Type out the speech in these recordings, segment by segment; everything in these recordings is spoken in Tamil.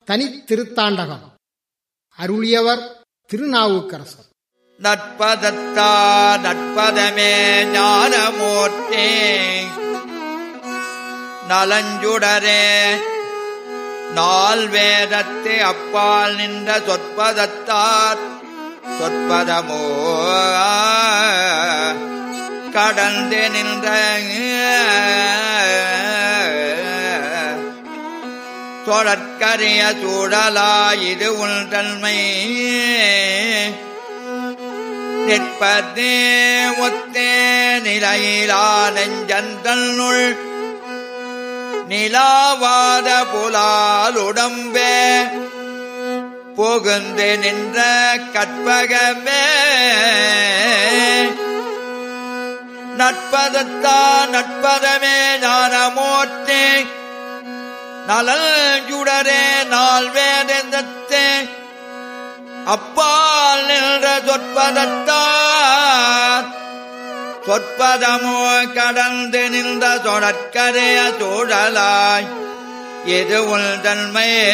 தனித் திருத்தாண்டகம் அருளியவர் திருநாவுக்கரசர் நட்பதத்தா நட்பதமே ஞானமூர்த்தே நலஞ்சுடரே நால் வேதத்தை அப்பால் நின்ற சொற்பதத்தார் சொற்பதமோ கடந்து நின்ற தொடற்கரிய சூழலா இது உள் தன்மை நிற்பதே ஒத்தே நிலையிலா நெஞ்சந்தன்னுள் நிலாவாத புலாலுடம்பே புகுந்து நின்ற கற்பகமே நட்பதத்தா நட்பதமே ஞானமூர்த்தி நலஞ்சுடரே நாள் வேதந்தத்தே அப்பால் நின்ற சொற்பதத்தார் சொற்பதமோ கடந்து நின்ற தொடற்கரைய சூழலாய் எது உள் தன்மையே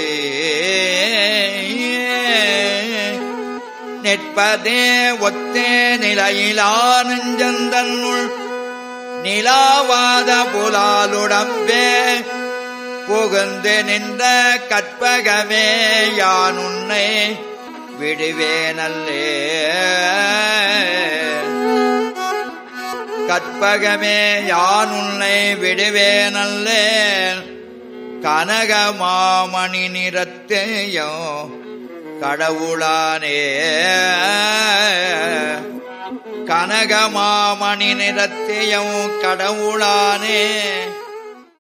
நிற்பதே ஒத்தே நிலையிலானஞ்சந்தன்னுள் நிலாவாத புலாலுடம்பே புகுந்து நின்ற கற்பகமே யான் உன்னை விடுவேனல்லே கற்பகமே யான் உன்னை விடுவேனல்லே கனகமாமணி நிறத்தையோ கடவுளானே கனகமாமணி நிறத்தையும் கடவுளானே